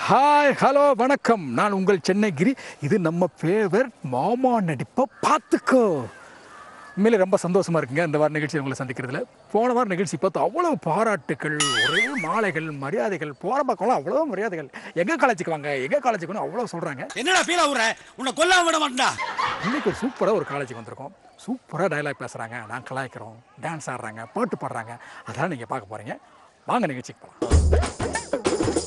Hi hello வணக்கம் நான் உங்கள் சென்னை கிரி இது நம்ம ஃபேவர் மாமா நடிப்பை பார்த்துக்கோ உண்மையிலே ரொம்ப சந்தோஷமா இருக்குங்க இந்த வார நிகழ்ச்சி உங்களை சந்திக்கிறதுல போன வார நிகழ்ச்சி பார்த்து அவ்வளவு பாராட்டுகள் ஒரே மாலைகள் மரியாதைகள் போகிற பக்கம்லாம் அவ்வளோ மரியாதைகள் எங்கள் காலேஜுக்கு வாங்க எங்கள் காலேஜுக்கு வந்து அவ்வளோ சொல்கிறாங்க என்னடா ஃபீல் ஆகுற உன்னை கொல்லாம விட மாட்டேன்டா இன்னைக்கு ஒரு சூப்பராக ஒரு காலேஜுக்கு வந்திருக்கோம் சூப்பராக டயலாக் பேசுகிறாங்க நான் கலாய்க்கிறோம் டான்ஸ் ஆடுறாங்க பாட்டு பாடுறாங்க அதான் நீங்கள் பார்க்க போகிறீங்க வாங்க நிகழ்ச்சிக்கு போகலாம்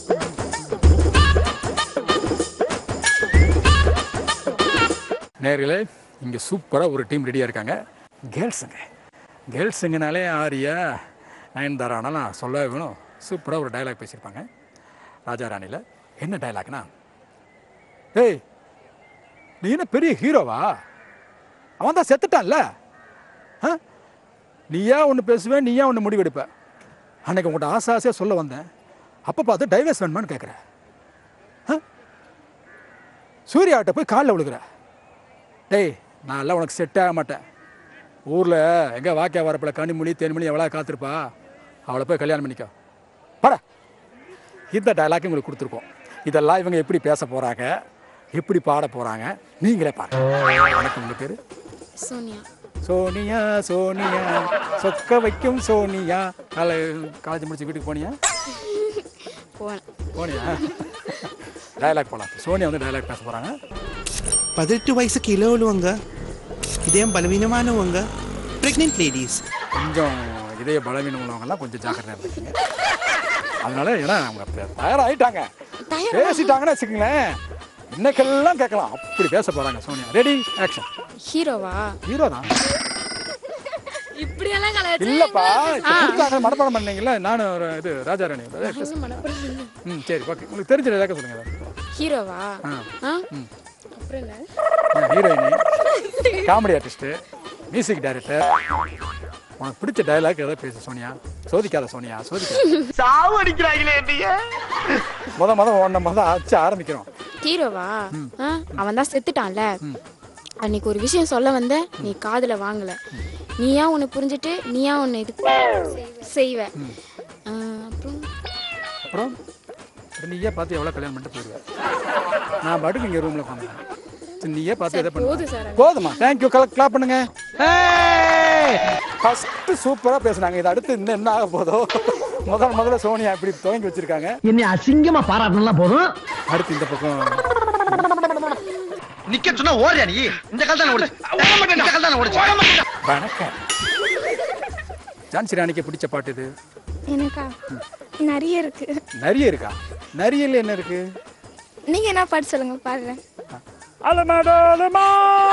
நேர்களே இங்கே சூப்பராக ஒரு டீம் ரெடியாக இருக்காங்க கேர்ள்ஸுங்க கேர்ள்ஸுங்கனாலே ஆரியா நயன்தாரானா நான் சொல்லவே வேணும் சூப்பராக ஒரு டயலாக் பேசியிருப்பாங்க ராஜா ராணியில் என்ன டயலாக்னா ஏய் நீ என்ன பெரிய ஹீரோவா அவன் தான் செத்துட்டான்ல ஆ நீயா ஒன்று பேசுவேன் நீயா ஒன்று முடிவெடுப்ப அன்னைக்கு உங்கள்கிட்ட ஆசை ஆசையாக சொல்ல வந்தேன் அப்போ பார்த்து டைவர்ஸ் வேணுமான்னு கேட்குற சூர்யாட்ட போய் காலில் விழுகிற டேய் நான் எல்லாம் உனக்கு செட் ஆக மாட்டேன் ஊரில் எங்கே வாக்கியா வரப்பில் கனிமொழி தேன்மொழி எவ்வளோ காத்திருப்பா அவளை போய் கல்யாணம் பண்ணிக்கோ பட இந்த டைலாக் உங்களுக்கு கொடுத்துருக்கோம் இதெல்லாம் இவங்க எப்படி பேச போகிறாங்க எப்படி பாட போகிறாங்க நீங்களே பாருங்க வணக்கம் உங்கள் பேர் சோனியா சோனியா சோனியா சொக்க வைக்கும் சோனியா காலை காலேஜ் முடிச்சு வீட்டுக்கு போனியா போனேன் போனியா டயலாக் போகலாம் சோனியா வந்து டயலாக் பேச போகிறாங்க பதினெட்டு வயசு கிலோ உள்ளவங்க இதயம் பலவீனமானவங்க பிரெக்னென்ட் லேடிஸ் கொஞ்சம் இதய பலவீனம் உள்ளவங்கலாம் கொஞ்சம் ஜாக்கிரதையாக இருந்துக்கீங்க அதனால ஏன்னா அவங்க இப்ப தயாராகிட்டாங்க பேசிட்டாங்கன்னு வச்சுக்கோங்களேன் இன்னைக்கெல்லாம் கேட்கலாம் அப்படி பேச போகிறாங்க சோனியா ரெடி ஆக்ஷன் ஹீரோவா ஹீரோ தான் இப்படியெல்லாம் கலாய்ச்சி இல்லைப்பா இப்போ கொடுத்தாங்க மனப்பாடம் பண்ணீங்களா நானும் ஒரு இது ராஜாராணி ம் சரி ஓகே உங்களுக்கு தெரிஞ்ச ஏதாக்க சொல்லுங்கள் ஹீரோவா ஆ ஆ ம் அப்புறம் என்ன ஹீரோயினி காமெடி ஆர்டிஸ்ட்டு மியூசிக் டைரக்டர் உனக்கு பிடிச்ச டயலாக் ஏதாவது பேசு சோனியா சோதிக்காத சோனியா சோதிக்காத சாவு அடிக்கிறாங்களே என்னைய முத முத ஒன்றை முத அச்சு ஆரம்பிக்கிறோம் ஹீரோவா ஆ அவன் தான் செத்துட்டான்ல அன்னைக்கு ஒரு விஷயம் சொல்ல வந்த நீ காதுல வாங்கல நீயா ஒன்று புரிஞ்சுட்டு நீயா ஒன்று இது செய்வ ஆ, அப்புறம் அப்புறம் அப்புறம் நீயே பார்த்து எவ்வளோ கல்யாணம் பண்ணிட்டு போயிடுவேன் நான் பாட்டுக்கு இங்கே ரூமில் உட்காந்துறேன் சரி நீயே பார்த்து எதை போதும் பண்ணு சார் போதுமா தேங்க்யூ கலர் கிளாப் பண்ணுங்க ஃபஸ்ட்டு சூப்பராக பேசுனாங்க இது அடுத்து இன்னும் என்ன ஆக போதோ முதல் முதல்ல சோனியா இப்படி துவங்கி வச்சிருக்காங்க என்னை அசிங்கமா பாராட்டினா போதும் அடுத்து இந்த பக்கம் நிக்க சொன்னா ஓடியா நீ இந்த கால் தானே ஓடுச்சு ஓட மாட்டேன் இந்த கால் தானே ஓடுச்சு ஓட மாட்டேன் வணக்கம் ஜான்சி ராணிக்கு பிடிச்ச பாட்டு இது எனக்கா நிறைய இருக்கு நிறைய இருக்கா நிறைய என்ன இருக்கு நீங்க என்ன பாட்டு சொல்லுங்க பாடுறேன் அலமடா அலமா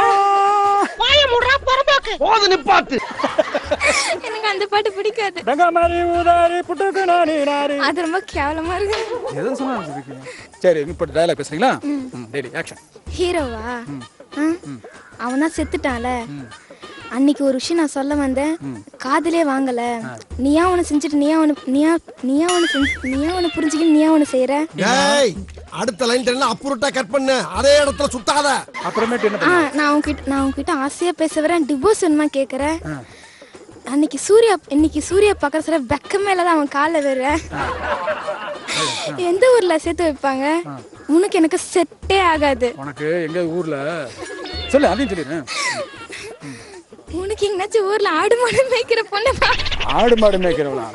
போது நிப்பாத்து எனக்கு அந்த பாட்டு பிடிக்காது டங்கமாரி ஊதாரி புட்டுக்கு நானி நாரி அது ரொம்ப கேவலமா இருக்கு எதை சொன்னா இருக்கீங்க சரி இப்போ டயலாக் பேசுறீங்களா ம் ரெடி ஆக்ஷன் ஹீரோவா அவன் தான் செத்துட்டான்ல அன்னைக்கு ஒரு விஷயம் நான் சொல்ல வந்தேன் காதலே வாங்கல நீயா ஒன்று செஞ்சுட்டு நீயா ஒன்று நீயா நீயா ஒன்று செஞ்சு நீயா ஒன்று புரிஞ்சுக்கிட்டு நீயா ஒன்று செய்யற ஏய் அடுத்த லைன் தெரியல அப்புறட்டா கட் பண்ணு அதே இடத்துல சுத்தாத அப்புறமேட்டு என்ன ஆ பண்ணுங்க நான் உன்கிட்ட நான் உன்கிட்ட ஆசையா பேச வரேன் டிவோர்ஸ் வேணுமா கேட்குறேன் அன்னைக்கு சூர்யா இன்னைக்கு சூர்யா பக்கத்துல வெக்க மேல தான் அவன் காலில் விடுறேன் எந்த ஊர்ல சேர்த்து வைப்பாங்க உனக்கு எனக்கு செட்டே ஆகாது உனக்கு எங்க ஊர்ல சொல்லு அதையும் சொல்லிடுறேன் உனக்கு எங்கனாச்சும் ஊர்ல ஆடு மாடு மேய்க்கிற பொண்ணு பா. ஆடு மாடு மேய்க்கிறவளா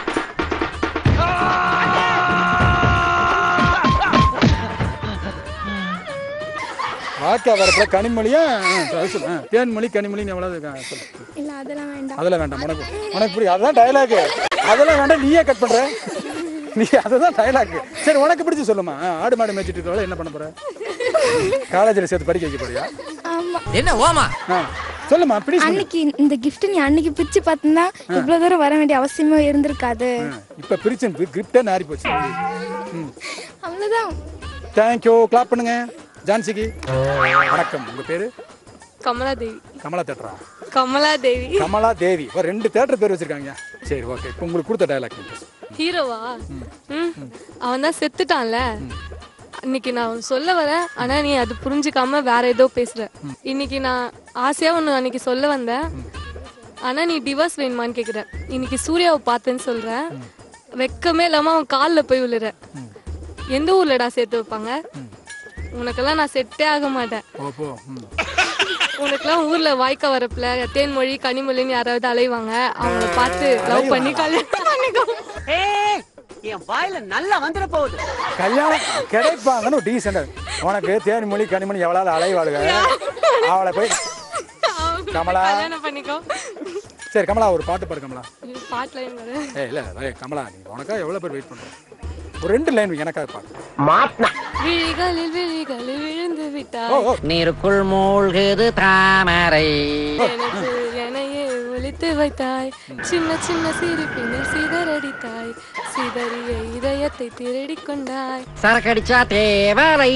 வாக்கா வரப்புல கனிமொழியா ஆ, அது சொல்லு ஆ, தேன்மொழி கனிமொழின்னு எவ்வளவு இருக்கா? சொல்லு இல்ல அதெல்லாம் வேண்டாம் அதெல்லாம் வேண்டாம் உனக்கு உனக்கு பிடி அதுதான் டைலாக் அதெல்லாம் வேண்டாம் நீயே கட் பண்ற நீ அதுதான் டைலாக் சரி உனக்கு பிடிச்சி சொல்லுமா ஆ, ஆடு மாடு மேய்ச்சிட்டு இருக்கவள என்ன பண்ண போற காலேஜில் சேர்த்து படிக்க வைக்க போறியா ஆமா என்ன ஓமா ஆ சொல்லுமா ப்ளீஸ் அன்னைக்கு இந்த gift நீ அன்னைக்கு பிரிச்சு பார்த்திருந்தா இவ்வளவு தூரம் வர வேண்டிய அவசியமே இருந்திருக்காது இப்போ பிரிச்சு கிரிப்டே நாரி போச்சு ம் அவ்வளவுதான் தேங்க்யூ கிளாப் பண்ணுங்க ஜான்சிக்கு வணக்கம் உங்க பேரு கமலாதேவி கமலா தேட்டரா கமலாதேவி கமலா தேவி ஒரு ரெண்டு தேட்டர் பேர் வச்சிருக்காங்க சரி ஓகே இப்போ உங்களுக்கு கொடுத்த டைலாக் ஹீரோவா ம் அவன் தான் செத்துட்டான்ல இன்னைக்கு நான் ஒண்ணு சொல்ல வரேன் ஆனா நீ அது புரிஞ்சுக்காம வேற ஏதோ பேசுற இன்னைக்கு நான் ஆசையா ஒண்ணு அன்னைக்கு சொல்ல வந்தேன் ஆனா நீ டிவோர்ஸ் வேணுமான்னு கேக்குற இன்னைக்கு சூர்யாவை பார்த்தேன்னு சொல்ற வெக்கமே இல்லாம அவன் காலில் போய் விழுற எந்த ஊர்லடா சேர்த்து வைப்பாங்க உனக்கெல்லாம் நான் செட்டே ஆக மாட்டேன் போ போ ம் உனக்கெல்லாம் ஊர்ல வாய்க்கா வரப்புல தேன்மொழி கனிமொழின்னு யாராவது அலைவாங்க அவங்கள பார்த்து லவ் பண்ணி கல்யாணம் பண்ணிக்கோ என் வாயில நல்லா வந்துட போகுது கல்யாணம் கிடைப்பாங்கன்னு டீசெண்ட் உனக்கு தேன்மொழி கனிமொழி எவ்வளவு அலைவாளுங்க அவளை போய் கமலா. கல்யாணம் பண்ணிக்கோ சரி கமலா ஒரு பாட்டு பாடு கமலா பாட்டுல என்ன ஏய் இல்லை ஏய் கமலா நீ உனக்கா எவ்வளோ பேர் வெயிட் பண்ணுறோம் ஒரு ரெண்டு லைன் எனக்காக பாடு மாட்டின விழிகளில் விழிகளில் விழுந்து விட்டாய் ஓ ஓ நீருக்குள் மூழ்குது தாமரை எனக்கு என்னையே ஒளித்து வைத்தாய் சின்ன சின்ன சிரிப்பினில் சிதறடித்தாய் சிதறிய இதயத்தை திருடி கொண்டாய் சரக்கடிச்சா தேவரை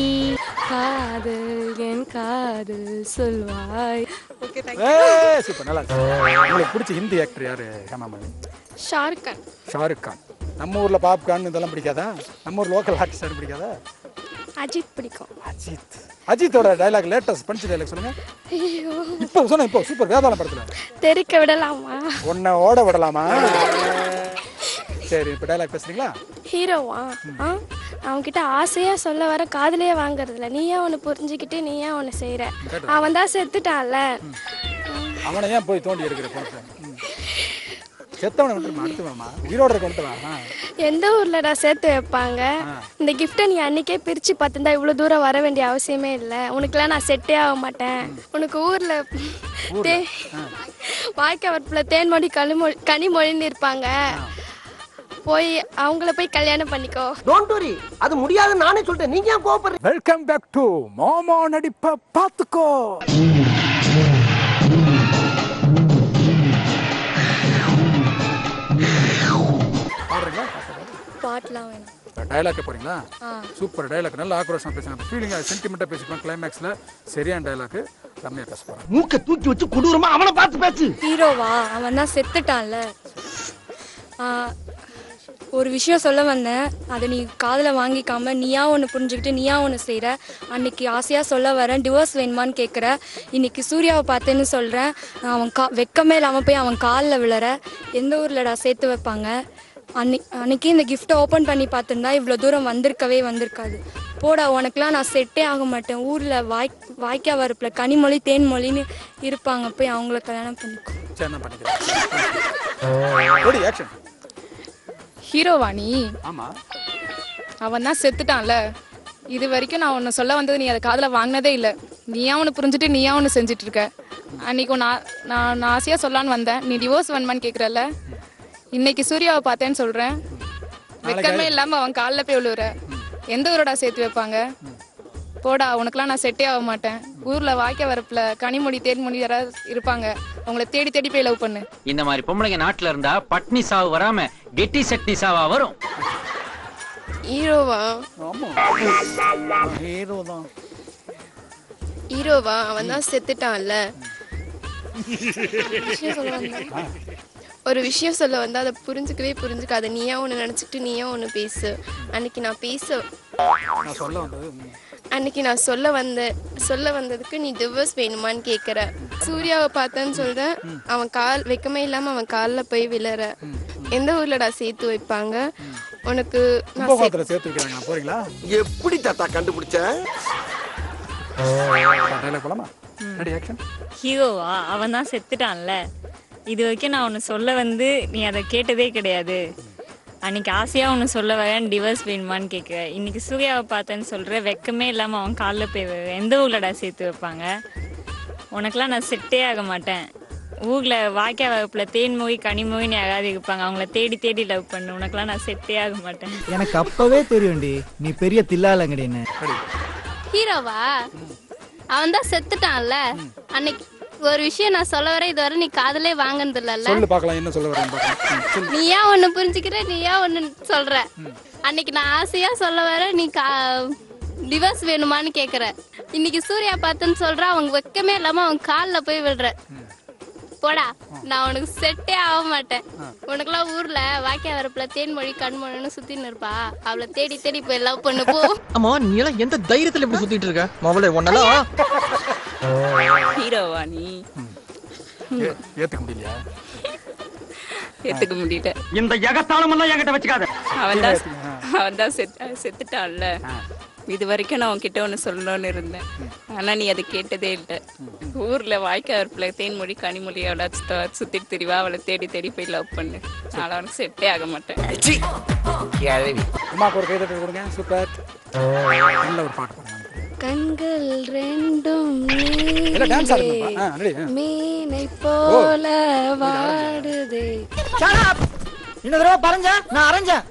காதல் என் காதல் சொல்வாய் ஏய் சூப்பர் நல்லா இருக்கு. உங்களுக்கு பிடிச்ச ஹிந்தி ஆக்டர் யாரு ஹேமாமணி ஷாருக் கான் ஷாருக் கான் நம்ம ஊர்ல பாப்கார்ன் இதெல்லாம் பிடிக்காதா நம்ம ஊர் லோக்கல் ஆர்டிஸ்ட் யாரும் பிடிக்காதா அஜித் பிடிக்கும் அஜித் அஜித்தோட டைலாக் லேட்டஸ்ட் பஞ்சு டைலாக் சொல்லுங்க இப்போ சொன்ன இப்போ சூப்பர் வேதாளம் படத்துல தெரிக்க விடலாமா உன்னை ஓட விடலாமா சரி இப்போ டைலாக் பேசுறீங்களா ஹீரோவா ஆ அவன்கிட்ட ஆசையா சொல்ல வர காதுலயே வாங்குறதில்ல நீயா ஒன்று புரிஞ்சுக்கிட்டு நீயா ஒன்று செய்யற அவன் தான் செத்துட்டான்ல அவனை ஏன் போய் தோண்டி எடுக்கிற பணத்தை ம். செத்தவனை விட்டுருமா அடுத்து வாமா உயிரோட இருக்க வந்துட்டு வா ஆ. எந்த ஊர்லடா சேர்த்து வைப்பாங்க இந்த கிஃப்ட்டை நீ அன்னைக்கே பிரிச்சு பார்த்துருந்தா இவ்வளோ தூரம் வர வேண்டிய அவசியமே இல்லை உனக்குலாம் நான் செட்டே ஆக மாட்டேன் உனக்கு ஊர்ல தே வாய்க்கா வரப்புல தேன்மொழி கனிமொழி கனிமொழின்னு இருப்பாங்க போய் அவங்கள போய் கல்யாணம் பண்ணிக்கோ டோன்ட் வரி அது முடியாதுன்னு நானே சொல்லிட்டேன் நீங்க ஏன் கோவப்படுறீங்க வெல்கம் பேக் டு மாமா நடிப்ப பாத்துக்கோ பாடுறீங்களா பாட்டெலாம் வேணும் டைலாக் போறீங்களா சூப்பர் டைலாக் நல்ல ஆக்ரோஷம் பேசுங்க ஃபீலிங்கா சென்டிமெண்ட்டாக பேசிப்போம் கிளைமேக்ஸில் சரியான டைலாக் ரம்யா பேச போகிறேன் மூக்க தூக்கி வச்சு கொடூரமா அவனை பார்த்து பேசு ஹீரோவா அவன் தான் செத்துட்டான்ல ஆ, ஒரு விஷயம் சொல்ல வந்தேன் அதை நீ காதில் வாங்கிக்காம நீயா ஒன்று புரிஞ்சுக்கிட்டு நீயா ஒன்று செய்கிற அன்னைக்கு ஆசையாக சொல்ல வரேன் டிவோர்ஸ் வேணுமான்னு கேட்குற இன்னைக்கு சூர்யாவை பார்த்தேன்னு சொல்கிறேன் அவன் கா வெக்கமே இல்லாமல் போய் அவன் காலில் விழற எந்த ஊர்லடா சேர்த்து வைப்பாங்க அன்னைக்கு அன்னைக்கு இந்த கிஃப்ட்டை ஓப்பன் பண்ணி பார்த்துருந்தா இவ்வளோ தூரம் வந்திருக்கவே வந்திருக்காது போடா உனக்குலாம் நான் செட்டே ஆக மாட்டேன் ஊரில் வாய் வாய்க்கா வரப்பில் கனிமொழி தேன்மொழின்னு இருப்பாங்க போய் அவங்கள கல்யாணம் பண்ணிக்கோ சரி நான் பண்ணிக்கிறேன் ஓடி ஆக்ஷன் ஹீரோவா நீ ஆமாம் அவன் தான் செத்துட்டான்ல இது வரைக்கும் நான் உன்னை சொல்ல வந்தது நீ அதை காதில் வாங்கினதே இல்லை நீயா ஒன்று புரிஞ்சுட்டு நீயா ஒன்று செஞ்சுட்டு இருக்க அன்னைக்கு நான் நான் நான் ஆசையாக சொல்லலான்னு வந்தேன் நீ டிவோர்ஸ் வேணுமான்னு கேட்குறல்ல இன்னைக்கு சூர்யாவை பார்த்தேன்னு சொல்கிறேன் வெக்கமே இல்லாமல் அவன் காலில் போய் விழுவுற எந்த ஊரோடா சேர்த்து வைப்பாங்க போடா உனக்குலாம் நான் செட்டே ஆக மாட்டேன் ஊரில் வாய்க்க வரப்பில் கனிமொழி தேன்மொழி யாராவது இருப்பாங்க அவங்கள தேடி தேடி போய் லவ் பண்ணு இந்த மாதிரி பொம்பளைங்க நாட்டுல இருந்தா பட்னி சாவு வராம கெட்டி சட்னி சாவா வரும் ஹீரோவா ஆமாம் ஹீரோ தான் ஹீரோவா அவன் தான் செத்துட்டான்ல விஷயம் சொல்ல வந்தேன். ஒரு விஷயம் சொல்ல வந்து அதை புரிஞ்சுக்கவே புரிஞ்சுக்காத நீயா ஒன்று நினச்சிக்கிட்டு நீயா ஒன்று பேசு அன்னைக்கு நான் பேச நான் சொல்ல வந்தது ம். அன்னைக்கு நான் சொல்ல வந்த சொல்ல வந்ததுக்கு நீ டிவோர்ஸ் வேணுமான்னு கேட்குற சூர்யாவை பார்த்தேன்னு சொல்கிறேன் அவன் கால் வெக்கமே இல்லாமல் அவன் காலில் போய் விழற எந்த ஊர்லடா சேர்த்து வைப்பாங்க உனக்கு நான் செ- கும்பகோணத்தில் சேர்த்து வைக்கிறாங்க போறீங்களா எப்படி தாத்தா கண்டுபிடிச்ச டைலாக் போலாமா ரெடி ஆக்ஷன் ஹீரோவா அவன் தான் செத்துட்டான்ல இது வரைக்கும் நான் ஒன்று சொல்ல வந்து நீ அதை கேட்டதே கிடையாது அன்னைக்கு ஆசையாக ஒன்று சொல்ல வரேன் டிவோர்ஸ் வேணுமான்னு கேட்குற இன்னைக்கு சூர்யாவை பார்த்தேன்னு சொல்கிற வெக்கமே இல்லாமல் அவன் காலில் போய் விழு. எந்த ஊர்லடா சேர்த்து வைப்பாங்க உனக்கெல்லாம் நான் செட்டே ஆக மாட்டேன் ஊரில் வாய்க்கா வகுப்பில் தேன்மொழி கனிமொழின்னு யாராவது இருப்பாங்க அவங்கள தேடி தேடி லவ் பண்ணு உனக்கெல்லாம் நான் செட்டே ஆக மாட்டேன் எனக்கு அப்பவே தெரியும்டி நீ பெரிய தில்லாலங்கடின்னு ஹீரோவா அவன் தான் செத்துட்டான்ல அன்னைக்கு ஒரு விஷயம் நான் சொல்ல வரேன் இதுவரை நீ காதலே வாங்கினது இல்லைல்ல சொல்லு பார்க்கலாம் என்ன சொல்ல வரேன்னு பார்க்கலாம் ம், சொல்லு நீயா ஒண்ணு புரிஞ்சுக்கிற நீயா ஒண்ணு சொல்ற அன்னைக்கு நான் ஆசையா சொல்ல வர நீ கா டிவோர்ஸ் வேணுமான்னு கேக்குற இன்னைக்கு சூர்யா பார்த்தேன்னு சொல்ற அவங்க வெக்கமே இல்லாம அவன் காலில் போய் விடுற போடா நான் உனக்கு செட்டே ஆக மாட்டேன் உனக்குலாம் ஊர்ல வாக்கிய வரப்புல தேன்மொழி கண்மொழின்னு சுத்தின்னு இருப்பா அவளை தேடி தேடி போய் லவ் பண்ணு போ ஆமா நீ எல்லாம் எந்த தைரியத்துல இப்படி சுத்திட்டு இருக்க மவளே உன்னெல்லாம் ஹீரோவா நீ ஏ- ஏத்துக்க முடியலையா ஏற்றுக்க முடியல இந்த எகத்தாளம் எல்லாம் என்கிட்ட வச்சுக்காத அவன் தான் அவன் தான் செத் செத்துட்டான்ல இது வரைக்கும் நான் உன்கிட்ட ஒன்று சொல்லணும்னு இருந்தேன் ஆனால் நீ அதை கேட்டதே இல்லை ஊரில் வாய்க்காப்பில் தேன்மொழி கனிமொழி அவளை சுத்த- சுத்திட்டு திரிவா அவளை தேடி தேடி போய் லவ் பண்ணு நான் அவனுக்கு செட்டே ஆக மாட்டேன் அம்மாவுக்கு ஒரு கைதட்டல் கொடுங்க சூப்பர் நல்ல ஒரு பாட்டு பாடுங்க கண்கள் ரெண்டும் இல்ல, dance ஆடுங்கப்பா. ஆ, ready, ஆ. மீனை போல வாடுதே இன்னொரு தடவை பறஞ்ச நான் அரைஞ்சேன்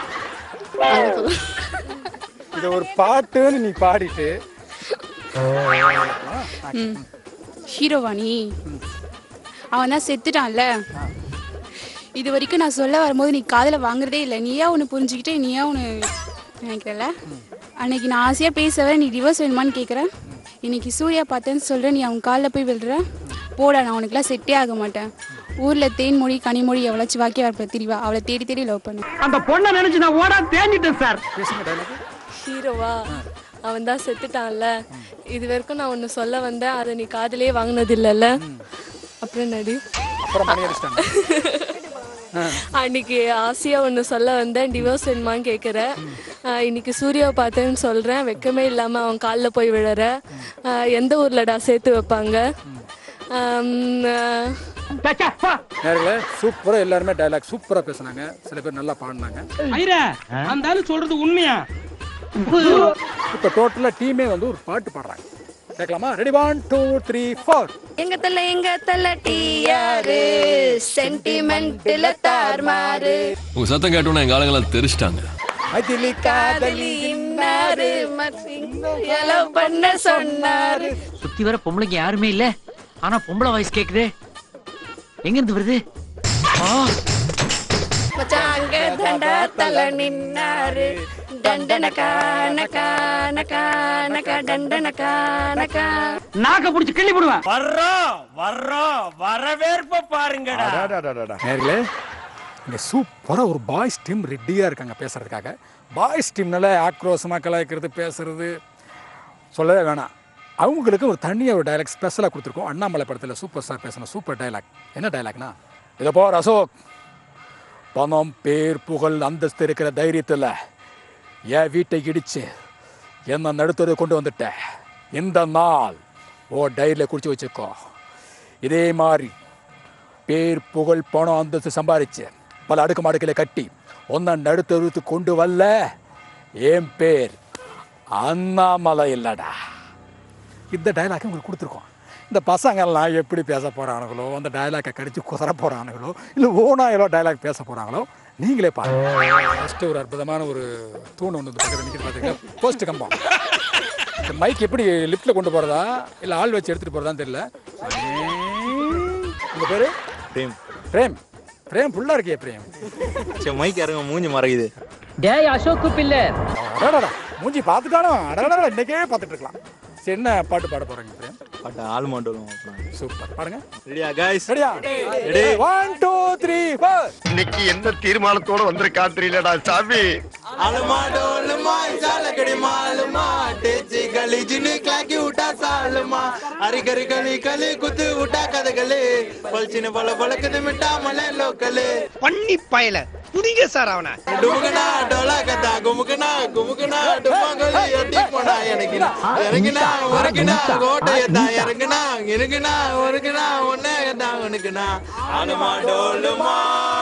இது ஒரு பாட்டுன்னு நீ பாடிட்டு ஹீரோவாணி அவன் தான் செத்துட்டான்ல இது வரைக்கும் நான் சொல்ல வரும்போது நீ காதில் வாங்குறதே இல்லை நீயா ஒன்று புரிஞ்சுக்கிட்டு நீயா ஒன்று நினைக்கிறல அன்னைக்கு நான் ஆசையாக பேசவே நீ டிவோர்ஸ் வேணுமான்னு கேட்குறேன் இன்னைக்கு சூர்யா பார்த்தேன்னு சொல்கிறேன் நீ அவன் காலில் போய் விழுற போடா நான் உனக்குலாம் செட்டே ஆக மாட்டேன் ஊரில் தேன்மொழி கனிமொழி எவ்வளோச்சு வாக்கிய வரப்ப திரிவா அவளை தேடி தேடி லவ் பண்ணு அந்த பொண்ணை நினைச்சு நான் ஓடா தேஞ்சிட்டேன் சார் பேசுங்க டைலாக் ஹீரோவா அவன் தான் செத்துட்டான்ல இது வரைக்கும் நான் ஒன்று சொல்ல வந்தேன் அதை நீ காதலே வாங்கினது இல்லைல்ல அப்புறம் நடி அப்புறம் மணி அடிச்சிட்டாங்க அன்னைக்கு ஆசையா ஒன்று சொல்ல வந்தேன் டிவோர்ஸ் வேணுமான்னு கேட்குற இன்னைக்கு சூர்யாவை பார்த்தேன்னு சொல்கிறேன் வெக்கமே இல்லாமல் அவன் காலில் போய் விழற ஆஹ் எந்த ஊர்லடா சேர்த்து வைப்பாங்க ஆம், ஆஹ் நேர்களே சூப்பரா எல்லாருமே டைலாக் சூப்பரா பேசுனாங்க சில பேர் நல்லா பாடினாங்க ஐரா அந்த ஆளு சொல்றது உண்மையா இப்போ டோட்டலா டீமே வந்து ஒரு பாட்டு பாடுறாங்க கேட்கலாமா ready one two three four எங்க தள்ள எங்க தள்ள டீயாரு சென்டிமெண்ட்ல தார்மாரு உங்க சத்தம் கேட்டோன்னா எங்க ஆளுங்களாம் தெரிச்சிட்டாங்க அதிலி காதலி இன்னாரு லவ் பண்ண சொன்னாரு சுத்தி வர பொம்பளைங்க யாருமே இல்ல ஆனா பொம்பளை வாய்ஸ் கேக்குதே எங்க இருந்து வருது ஆ மச்சாங்க தண்டா தல நின்னாரு டண்டனக்கா நக்கா நக்கா நக்கா டண்டனக்கா நக்கா நாக்க புடிச்சு கிள்ளி போடுவேன் வர்றோம் வர்றோம் வரவேற்ப பாருங்கடா நேர்களே இங்கே சூப்பராக ஒரு பாய்ஸ் டீம் ரெடியாக இருக்காங்க பேசுறதுக்காக பாய்ஸ் டீம்னால ஆக்ரோஷமாக கலாய்க்கிறது பேசுறது சொல்லவே வேணாம் அவங்களுக்கு ஒரு தனியாக ஒரு டைலாக் ஸ்பெஷலாக கொடுத்துருக்கோம் அண்ணாமலை படத்தில் சூப்பர் ஸ்டார் பேசின சூப்பர் டைலாக் என்ன டைலாக்னா இதை போ அசோக் பணம் பேர் புகழ் அந்தஸ்து இருக்கிற தைரியத்தில் என் வீட்டை இடிச்சு என்ன நடுத்தரை கொண்டு வந்துட்டேன் இந்த நாள் ஓ டைரியில் குறித்து வச்சுக்கோ இதே மாதிரி பேர் புகழ் பணம் அந்தஸ்து சம்பாரிச்சு பல அடுக்கு மாடுகளை கட்டி ஒன்ன நடுத்தருத்து கொண்டு வரல என் பேர் அண்ணாமலை இல்லடா இந்த டைலாக் உங்களுக்கு கொடுத்துருக்கோம் இந்த பசங்கள்லாம் எப்படி பேச போகிறானுங்களோ அந்த டைலாக்கை கடிச்சு குசர போகிறானுங்களோ இல்லை ஓனாயிலோ டைலாக் பேச போகிறாங்களோ நீங்களே பாருங்க ஃபஸ்ட்டு ஒரு அற்புதமான ஒரு தூண் ஒன்று பக்கத்தில் நிற்கிது பார்த்தீங்கன்னா போஸ்ட் கம்பம் இந்த மைக் எப்படி லிஃப்ட்டில் கொண்டு போகிறதா இல்லை ஆள் வச்சு எடுத்துகிட்டு போகிறதான்னு தெரியல உங்கள் பேர் பிரேம் பிரேம் பிரேம் ஃபுல்லாக இருக்கே பிரேம் சரி மைக் இறங்க மூஞ்சி மறையுது டேய் அசோக் பிள்ளை அடடடா மூஞ்சி பார்த்துட்டானோ அடடடா இன்னைக்கே பார்த்துட்டு இருக்கலாம் சரி என்ன பாட்டு பாட போகிறீங்க பிரேம் பாட்டு ஆள் மாட்டோம் சூப்பர் பாடுங்க ரெடியா கைஸ் ரெடியா ready one two three four இன்னைக்கு எந்த தீர்மானத்தோட வந்திருக்கா தெரியலடா சாமி आलमा डोलमा जालकड़ी मालमा तेजी गली जिने क्लाकी उठा सालमा हरी गरी गली गली कुद उठा कदगले पलचिने बल बलकद मिटा मले लोकले பண்ணி பயல புடிங்க சார் அவனை டுமுகனா டோலா கதா குமுகனா குமுகனா டுமாங்கலி அடி போனா எனக்குனா இறங்கினா ஒருக்கினா கோட்டையதா இறங்கினா இறங்கினா ஒருக்கினா ஒன்னே கதா உனக்குனா ஆலமா டோலுமா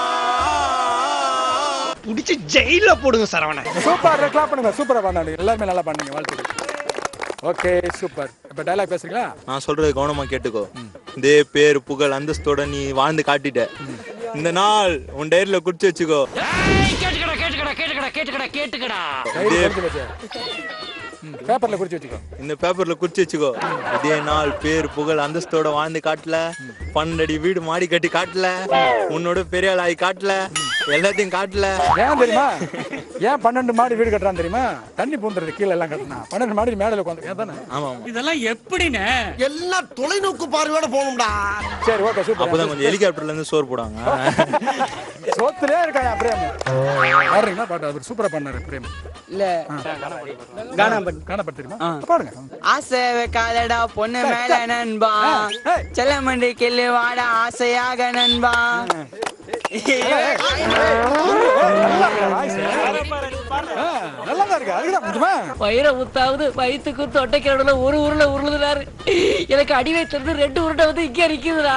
புடிச்சு ஜெயில போடுங்க சார் அவனை சூப்பர் கிளாப் பண்ணுங்க சூப்பரா பண்ணாங்க எல்லாருமே நல்லா பண்ணீங்க வாழ்த்துக்கள் ஓகே சூப்பர் இப்போ டைலாக் பேசுறீங்களா நான் சொல்றது கவனமா கேட்டுக்கோ இதே பேர் புகழ் அந்தஸ்தோட நீ வாழ்ந்து காட்டிட்ட இந்த நாள் உன் டைரியில குடிச்சு வச்சுக்கோ கேட்டுக்கடா கேட்டுக்கடா கேட்டுக்கடா கேட்டுக்கடா கேட்டுக்கடா டைரி குறிச்சு வச்சு பேப்பர்ல குறிச்சு வச்சுக்கோ இந்த பேப்பர்ல குறிச்சு வச்சுக்கோ இதே நாள் பேர் புகழ் அந்தஸ்தோட வாழ்ந்து காட்டல பன்னெண்டு வீடு மாடி கட்டி காட்டல உன்னோட பெரிய ஆள் ஆகி காட்டல எல்லாத்தையும் காட்டல ஏன் தெரியுமா ஏன் பன்னெண்டு மாடி வீடு கட்டுறான் தெரியுமா தண்ணி பூந்துறது கீழே எல்லாம் கட்டினா பன்னெண்டு மாடி மேடையில் உட்காந்து ஏன் தானே ஆமா ஆமா இதெல்லாம் எப்படின்னு எல்லாம் தொலைநோக்கு பார்வையோட போகணும்டா சரி ஓகே சூப்பர் அப்பதான் கொஞ்சம் ஹெலிகாப்டர்ல இருந்து சோறு போடுவாங்க சோத்துலயே இருக்காயா பிரேம் பாடுறீங்களா பாட்டு அவர் சூப்பரா பண்ணாரு பிரேம் இல்ல காணப்பட்டு தெரியுமா பாடுங்க ஆசை வைக்காதடா பொண்ணு மேல நண்பா செல்லமண்டி கிள்ளு வாடா ஆசையாக நண்பா நல்லா தான் இருக்கு அதுக்குதான் கொஞ்சமா வயிற முத்தாவது வயிற்றுக்கு தொட்டைக்கு நடுவுல ஒரு உருளை உருளுதுறாரு எனக்கு அடி வயிற்றுல இருந்து ரெண்டு உருண்டை வந்து இங்கே நிக்குதுடா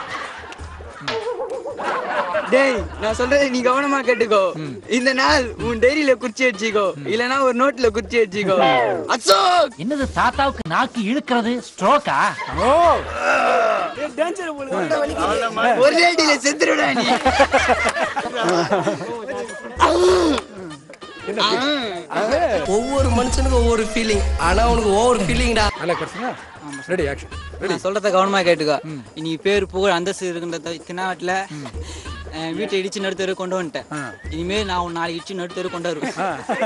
டேய் நான் சொல்றதை நீ கவனமா கேட்டுக்கோ இந்த நாள் உன் டைரியில குறிச்சு வச்சுக்கோ இல்லனா ஒரு நோட்ல குறிச்சு வச்சுக்கோ அசோக் என்னது தாத்தாவுக்கு நாக்கு இழுக்கிறது ஸ்ட்ரோக்கா ஒரு லேடியில செத்துருடா நீ ஒவ்வொரு மனுஷனுக்கும் ஒவ்வொரு ஃபீலிங் ஆனா உனக்கு ஒவ்வொரு ஃபீலிங்டா நல்லா படிச்சுங்க ரெடி ஆக்ஷன் நான் சொல்றத கவனமா கேட்டுக்கோ இனி பேர் புகழ் அந்தஸ்து இருக்கின்ற தினாவட்டில் வீட்டை இடிச்சு நடுத்தரு கொண்டு வந்துட்டேன் இனிமேல் நான் உன் நாளைக்கு இடிச்சு நடுத்தரு கொண்டு வருவேன்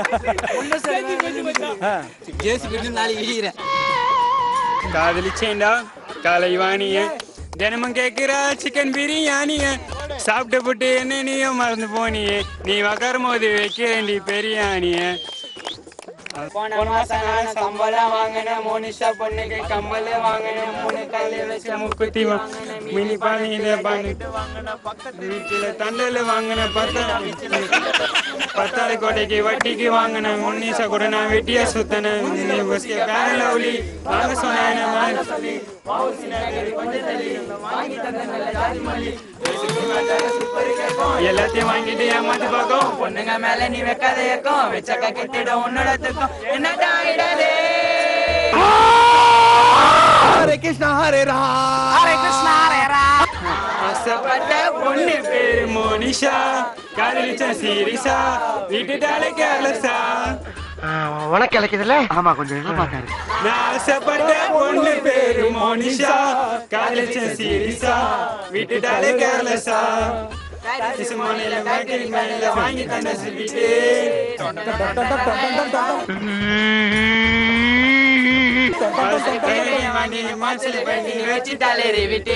ஜேசிபி நாளைக்கு இடிக்கிறேன் காதலிச்சேன்டா கலைவாணிய தினமும் கேட்கிற சிக்கன் பிரியாணிய சாப்பிட்டு போட்டு என்ன நீயும் மறந்து போனியே நீ வக்கரும் போது வைக்கிறேன்டி பெரியாணிய போன மாசம் நான் சம்பளம் வாங்கினேன் மோனிஷா பொண்ணுக்கு கம்மல் வாங்கினேன் மூணு கல்லு வச்ச முக்குத்தி வாங்கினேன் மினி பானியில பண்ணி வீட்டுல தண்டல வாங்கினேன் பத்தாள் பத்தாள் கோட்டைக்கு வட்டிக்கு வாங்கினேன் முன்னிசா கூட நான் வெட்டியா சுத்தினேன் பேரல ஒளி வாங்க சொன்னேன் சொல்லி எல்லாத்தையும் வாங்கிட்டு ஏமாத்தி பார்க்கும் பொண்ணுங்க மேல நீ வைக்காத ஏக்கம் வச்சக்க கெட்டிடும் உன்னோட துக்கம் என்னடா இடலே ஹரே கிருஷ்ணா ஹரே ராம் ஹரே கிருஷ்ணா ஹரே ராம் ஆசைப்பட்ட பொண்ணு பேரு மோனிஷா காதலிச்ச சீரிசா விட்டுட்டாலே கேர்லஸா உனக்கு இலக்கியதுல ஆமா கொஞ்சம் எதிர்பார்த்தாரு நான் ஆசைப்பட்ட பொண்ணு பேரு மோனிஷா காதலிச்ச சீரிசா விட்டுட்டாலே கேர்லஸா மோனில பேக்கரி மேல வாங்கி தந்த சொல்லிட்டு வாங்கி மாசல் பண்ணி வச்சுட்டாலே விட்டு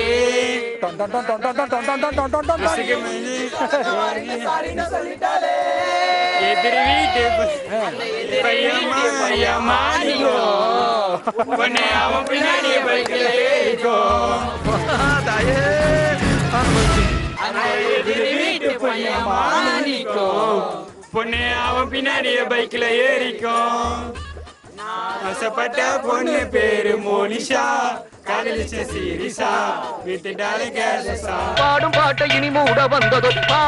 எதிர் வீட்டு பையம்மா ஐயம்மா நீங்கோ பொண்ணு அவன் பின்னாடி பைக்கில் ஏறிக்கோ அந்த எதிர் வீட்டு பையம்மா நீக்கோ பொண்ணு அவன் பின்னாடிய பைக்கில் ஏறிக்கோ ஆசைப்பட்ட பொண்ணு பேரு மோனிஷா காதலிச்ச சீரிசா வித்துட்டாலே கேசஸா பாடும் பாட்டை இனி மூட வந்ததோ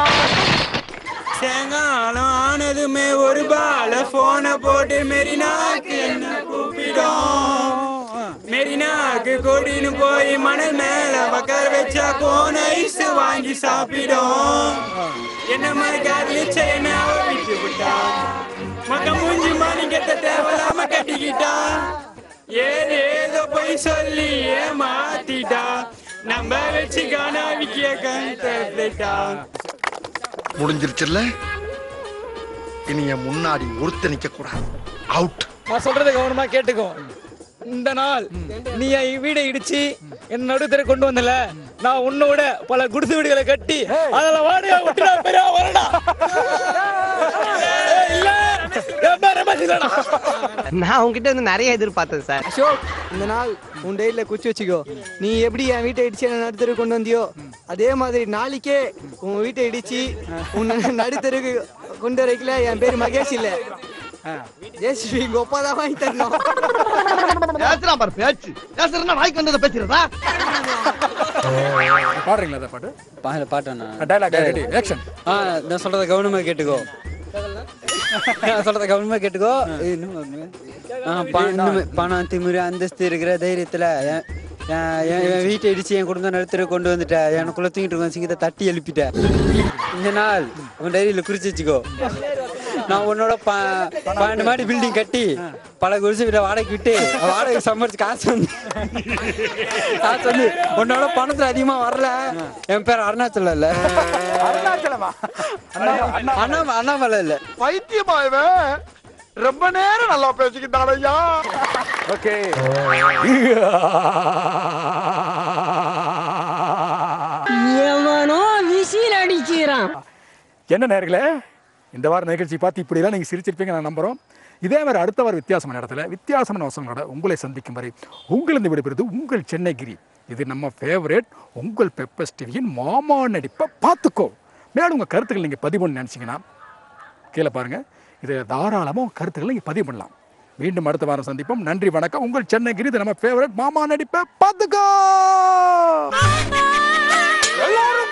சாயங்காலம் ஆனதுமே ஒரு பால போன போட்டு மெரினாக்கு என்ன கூப்பிடும் மெரினாக்கு கொடின்னு போய் மணல் மேல உட்கார வச்சா கோன ஐஸ் வாங்கி சாப்பிடும் என்ன மாதிரி காதலிச்ச என்ன அவ விட்டு விட்டா மக்க மூஞ்சி மாணிக்கத்தை தேவையில்லாம கட்டிக்கிட்டா ஏது ஏதோ போய் சொல்லி ஏமாத்திட்டா நம்ம வச்சு காணாவிக்கிய கண் தந்துட்டா முடிஞ்சிருச்சுல்ல இனி என் முன்னாடி ஒருத்த நிக்க கூடாது அவுட் நான் சொல்றதை கவனமா கேட்டுக்கோ இந்த நாள் நீ என் வீடை இடிச்சு என் நடுத்தர கொண்டு வந்தல நான் உன்னோட பல குடிசை வீடுகளை கட்டி அதுல வாடகை விட்டு நான் பெரிய வரடா இல்ல ரொம்ப ரமசிலடா நான் உங்ககிட்ட வந்து நிறைய எதிர்பார்த்தேன் சார் அசோக் இந்த நாள் உன் டைரியில குச்சி வச்சுக்கோ நீ எப்படி என் வீட்டை இடிச்சு என்ன நடுத்தருக்கு கொண்டு வந்தியோ அதே மாதிரி நாளைக்கே உன் வீட்டை இடிச்சு உன்னை நடுத்தருக்கு கொண்டு வரைக்கல என் பேர் மகேஷ் இல்ல ஜேசிபி எங்க ஒப்பா தான் வாங்கி தரணும் பேசுறான் பாரு பேச்சு பேசுறா வாய்க்கு வந்ததை பேசுறதா பாடுறீங்களா அந்த பாட்டு பாட்டு பாட்டா டைலாக் ரெடி ஆக்ஷன் ஆ நான் சொல்றத கவனமா கேட்டுக்கோ நான் சொல்றத கவனமா கேட்டுக்கோ இன்னும் ஒண்ணு. ஆ, ப- இன்னும் பணம் திமிரு அந்தஸ்து இருக்கிற தைரியத்துல என் என் என் வீட்டை இடிச்சு என் குடும்பம் நடத்துற கொண்டு வந்துட்டேன் எனக்குள்ள தூங்கிட்டு இருக்கோம் சிங்கத்தை தட்டி எழுப்பிட்டேன் இந்த நாள் உன் டைரியில குறிச்சு வச்சுக்கோ நான் உன்னோட ப- பன்னெண்டு மாடி பில்டிங் கட்டி பல குடிசை வீட்டை வாடகைக்கு விட்டு வாடகை சம்பாரிச்சு காசு வந்து காசு வந்து உன்னோட பணத்துல அதிகமா வரல என் பேர் அருணாச்சலம் இல்ல அருணாச்சலமா அண்ணா அண்ணாமலை இல்ல பைத்தியமா இவன் ரொம்ப நேரம் நல்லா பேசிக்கிட்டான் ஐயா ஓகே எவனோ விசில் அடிக்கிறான் என்ன நேர்களே இந்த வார நிகழ்ச்சி பார்த்து இப்படிலாம் நீங்கள் சிரிச்சிருப்பீங்க நான் நம்புகிறோம் இதே மாதிரி அடுத்த வார வித்தியாசமான இடத்துல வித்தியாசமான வசங்களோட உங்களை சந்திக்கும் வரை உங்களிருந்து விடைபெறுது உங்கள் சென்னைகிரி இது நம்ம ஃபேவரேட் உங்கள் பெப்பர்ஸ் டிவியின் மாமா நடிப்பை பார்த்துக்கோ மேலும் உங்கள் கருத்துக்கள் நீங்கள் பதிவு பண்ண நினச்சிங்கன்னா கீழே பாருங்கள் இதை தாராளமாக உங்கள் கருத்துக்களை நீங்கள் பதிவு பண்ணலாம் மீண்டும் அடுத்த வாரம் சந்திப்போம் நன்றி வணக்கம் உங்கள் சென்னை கிரி இது நம்ம ஃபேவரட் மாமா நடிப்பை பார்த்துக்கோ எல்லாரும்